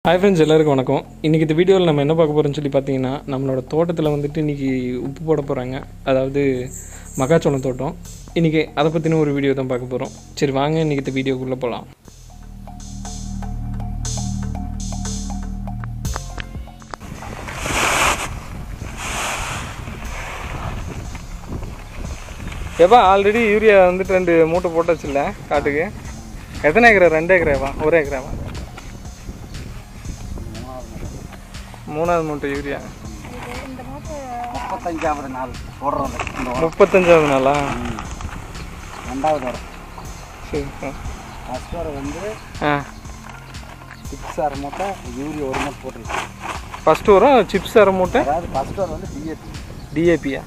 Hi friends எல்லாருக்கும் வணக்கம் இன்றைக்கி இந்த வீடியோவில் நம்ம என்ன பார்க்க போகிறோம்னு சொல்லி பார்த்தீங்கன்னா நம்மளோட தோட்டத்தில் வந்துட்டு இன்றைக்கி உப்பு போட போகிறாங்க அதாவது மக்காச்சோளம் தோட்டம் இன்றைக்கி அதை பற்றின ஒரு வீடியோ தான் பார்க்க போகிறோம் சரி வாங்க இன்றைக்கி இந்த வீடியோக்குள்ளே போகலாம் எப்பா ஆல்ரெடி யூரியா வந்துட்டு ரெண்டு மூட்டை போட்டாச்சுல்ல காட்டுக்கு எத்தனை ஏக்கரா ரெண்டு ஏக்கராவா ஒரு ஏக்கராவா மூணாவது மூட்டை யூரியா முப்பத்தஞ்சாவது நாள் போடுறது இந்த உரம் முப்பத்தஞ்சாவது நாளா ரெண்டாவது உரம் சரி ஆ. ஃபஸ்ட் உரம் வந்து ஆ சிக்ஸ் அரை மூட்டை யூரியா ஒரு மூட்டை போட்டுருக்கு ஃபஸ்ட்டு வரும் சிப்ஸ் அரை மூட்டை அதாவது ஃபஸ்ட் உரம் வந்து டிஏபி டிஏபியா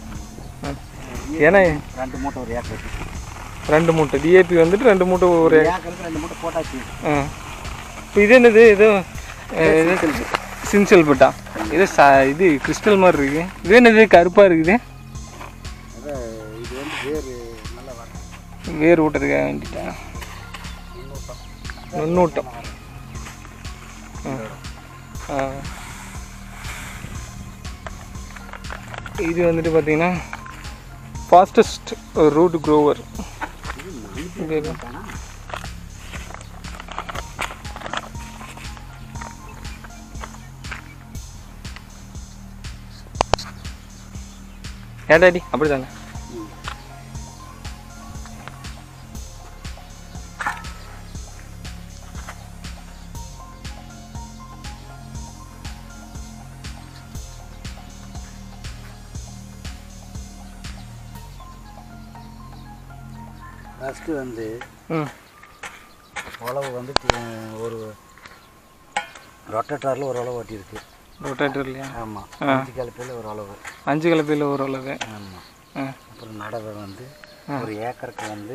ஏன்னா ரெண்டு மூட்டை ஒரு ஏக்கருக்கு ரெண்டு மூட்டை டிஏபி வந்துட்டு ரெண்டு மூட்டை ஒரு ஒரு ஏக்கருக்கு ரெண்டு மூட்டை போட்டாச்சு ஆ இப்போ இது என்னது இது அஹ், இது சின்சல் பட்டா இது ச இது கிறிஸ்டல் மாதிரி இருக்கு இது என்னது கருப்பாக இருக்குது அதான் இது வந்து வேறு நல்லா வரும் வேர் ஊட்டுறதுக்காக வேண்டிட்டேன் நுண்ணூட்டம் ஆ. ஆ. இது வந்துட்டு பார்த்தீங்கன்னா ஃபாஸ்டஸ்ட் ரூட் க்ரோவர் ஏடாடி அப்படி தாங்க ஃபஸ்ட்டு வந்து ம் உழவு வந்து டி- ஒரு ரொட்டேட்டரில் ஒரு உழவு ஓட்டியிருக்கு ரொட்டேட்டர் இல்லையா ஆமாம் ஆ. அஞ்சு கலப்பையில் ஒரு உழவு அஞ்சு கலப்பையில் ஓரளவு ஆமாம் ஆ அப்புறம் நடவை வந்து ஒரு ஏக்கருக்கு வந்து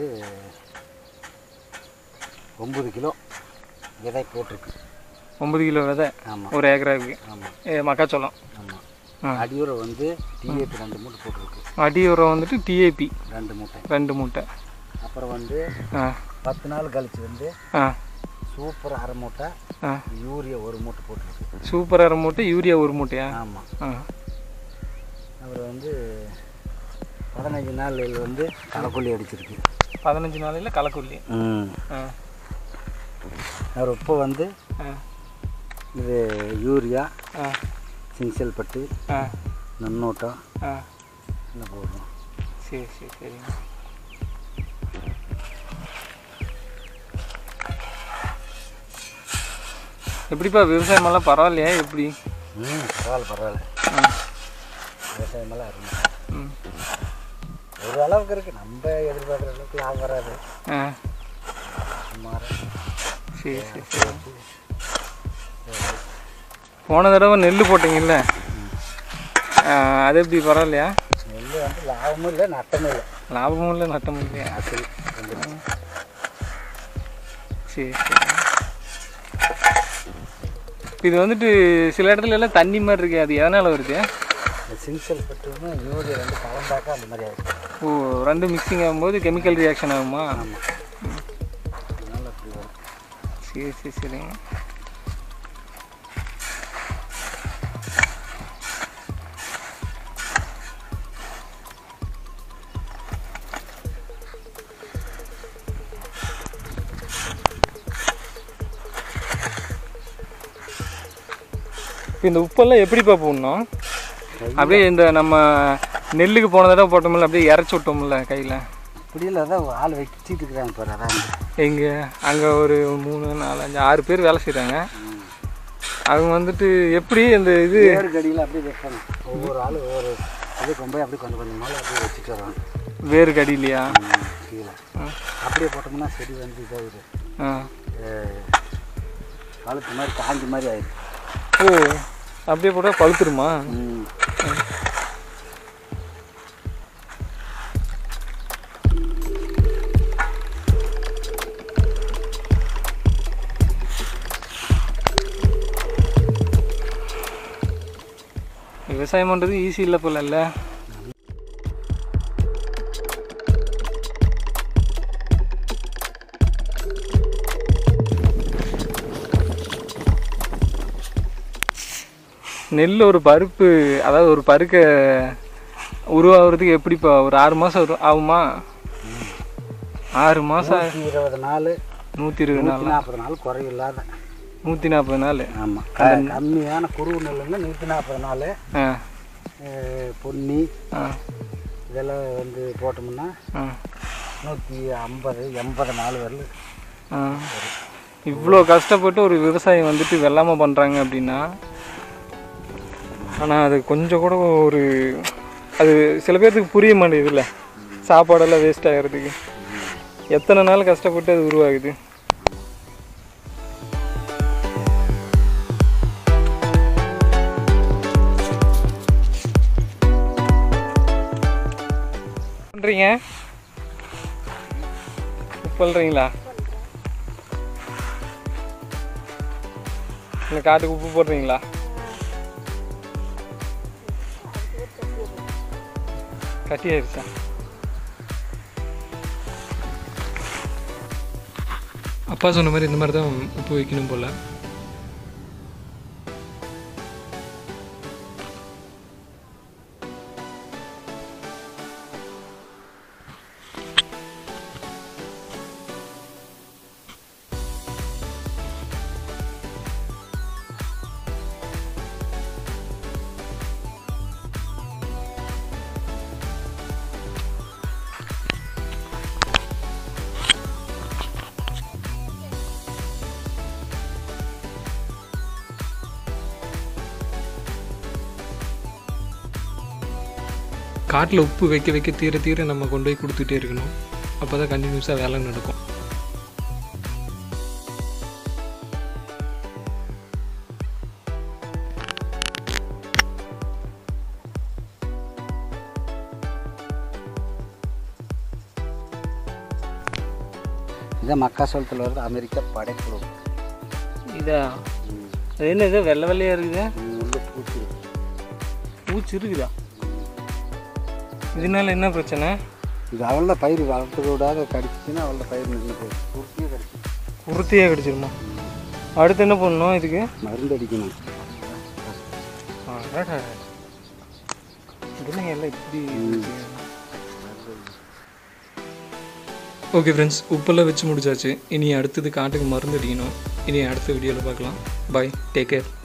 ஒம்பது கிலோ விதை போட்டிருக்கு ஒம்பது கிலோ விதை ஆமாம் ஒரு ஏக்கராவுக்கு ஆமாம் ஏ மக்காச்சோளம் ஆமாம் ஆ. அடியூரை வந்து டிஏபி ரெண்டு மூட்டை போட்டிருக்கு அடி உரம் வந்துட்டு டிஏபி ரெண்டு மூட்டை ரெண்டு மூட்டை அப்புறம் வந்து ஆ பத்து நாள் கழிச்சு வந்து ஆ சூப்பர் அரை மூட்டை ஆ யூரியா ஒரு மூட்டை போட்டிருக்கு சூப்பர் அரை மூட்டை யூரியா ஒரு மூட்டையா ஆமாம் ஆ அப்புறம் வந்து பதினஞ்சு நாள் வந்து களைக்கொல்லி அடிச்சிருக்கு பதினஞ்சு நாளையில் களைக்கொல்லி ம் ஆ அப்புறம் இப்போ வந்து ஆ இது யூரியா ஆ சிங்சல் பட்டு ஆ நன்னோட்டம் ஆ என்ன போடுறோம் சரி சரி சரிங்க எப்படிப்பா விவசாயமெல்லாம் பரவாயில்லையா எப்படி ம் பரவாயில்ல பரவாயில்ல ஆ விவசாயமெல்லாம் அருமை ம் ஒரு அளவுக்கு இருக்குது நம்ம எதிர்பார்க்குற அளவுக்கு லாபம் வராது ஆ சுமார் சரி சரி சரி போன தடவை நெல் போட்டீங்கல்ல ஆ, அது எப்படி பரவாயில்லையா நெல் வந்து லாபமும் இல்லை நட்டமும் இல்லை லாபமும் இல்லை நட்டமும் இல்லையா அசல் வந்துருச்சு. சரி சரி இது வந்துட்டு சில இடத்துல எல்லாம் தண்ணி மாதிரி இருக்கு அது எதனால் வருது இந்த சிங்சல் பட்டுன்னு யூரியா ரெண்டு கலந்தாக்கா அந்த மாதிரி ஆகிடுச்சு ஓ ரெண்டு மிக்சிங் ஆகும்போது கெமிக்கல் ரியாக்ஷன் ஆகுமா ஆமாம் அதனால அப்படி வரும் சரி சரி சரிங்க இப்போ இந்த உப்பெல்லாம் எப்படிப்பா போடணும் அப்படியே இந்த நம்ம நெல்லுக்கு போன தடவை போட்டோம்ல அப்படியே இறச்சி விட்டோம்ல கையில் இப்படி இல்லை அதான் ஆள் வச்சுட்டு இருக்கிறாங்க பாரு அதான் எங்கே அங்கே ஒரு மூணு நாலு அஞ்சு ஆறு பேர் வேலை செய்கிறாங்க அவங்க வந்துட்டு எப்படி இந்த இது வேறு கடியில் அப்படியே வைப்பாங்க ஒவ்வொரு ஆள் ஒவ்வொரு அப்படியே கொண்டு போய் அப்படியே கொஞ்சம் கொஞ்சம் நாள் அப்படியே வச்சுட்டு வரோம் வேறு கடியிலையா கீழே அப்படியே போட்டோம்னா செடி வந்து இதாகிடு ஆ கழுத்து மாதிரி காஞ்சி மாதிரி ஆயிடுது ஓ அப்படியே போட்டால் பழுத்துருமா ம் விவசாயம் பண்ணுறது ஈஸி இல்லை போல இல்லை நெல் ஒரு பருப்பு அதாவது ஒரு பருக்க உருவாகிறதுக்கு எப்படி இப்போ ஒரு ஆறு மாதம் ஆகுமா ஆறு மாதம் நூற்றி இருபது நாள் நூற்றி இருபது நாள் நூற்றி நாற்பது நாள் குறையில்லாத நூற்றி நாற்பது நாள் ஆமாம் கம்மியான குருவு நெல்லுங்க நூற்றி நாற்பது நாள் ஆ பொன்னி ஆ இதெல்லாம் வந்து போட்டோம்னா ஆ நூற்றி ஐம்பது எண்பது நாள் வரலும் ஆ இவ்வளோ கஷ்டப்பட்டு ஒரு விவசாயம் வந்துட்டு வெள்ளாமல் பண்ணுறாங்க அப்படின்னா ஆனால் அது கொஞ்சம் கூட ஒரு அது சில பேர்த்துக்கு புரிய மாட்டேங்குதுல்ல சாப்பாடெல்லாம் வேஸ்ட் ஆகிறதுக்கு எத்தனை நாள் கஷ்டப்பட்டு அது உருவாகுது பண்ணுறீங்க சொல்கிறீங்களா இந்த காட்டுக்கு உப்பு போடுறீங்களா கட்டி ஆயிடுச்சா அப்பா சொன்ன மாதிரி இந்த மாதிரி தான் உப்பு வைக்கணும் போல் காட்டில் உப்பு வைக்க வைக்க தீர தீர நம்ம கொண்டு போய் கொடுத்துட்டே இருக்கணும் அப்போ தான் கண்டினியூஸாக வேலை நடக்கும் இதான் மக்காசோளத்தில் வருது அமெரிக்கா படைப்புழு இதா அது என்ன இது வெள்ளை வெள்ளையாக இருக்குது உள்ள பூச்சி இருக்கு. பூச்சி இருக்குதா இதனால என்ன பிரச்சனை இது அவள பயிர் வளர்த்து விடாத கடிச்சிச்சுன்னா அவள பயிர் நின்று போயிடும் பூச்சியே கடிச்சு குருத்தியாக கிடச்சிருமா அடுத்து என்ன பண்ணணும் இதுக்கு மருந்து அடிக்கணும் இதெல்லாம் எல்லாம் இப்படி ஓகே ஃப்ரெண்ட்ஸ் உப்பெல்லாம் வச்சு முடிச்சாச்சு இனி அடுத்தது காட்டுக்கு மருந்து அடிக்கணும் இனி அடுத்த வீடியோவில் பார்க்கலாம் பாய் டேக் கேர்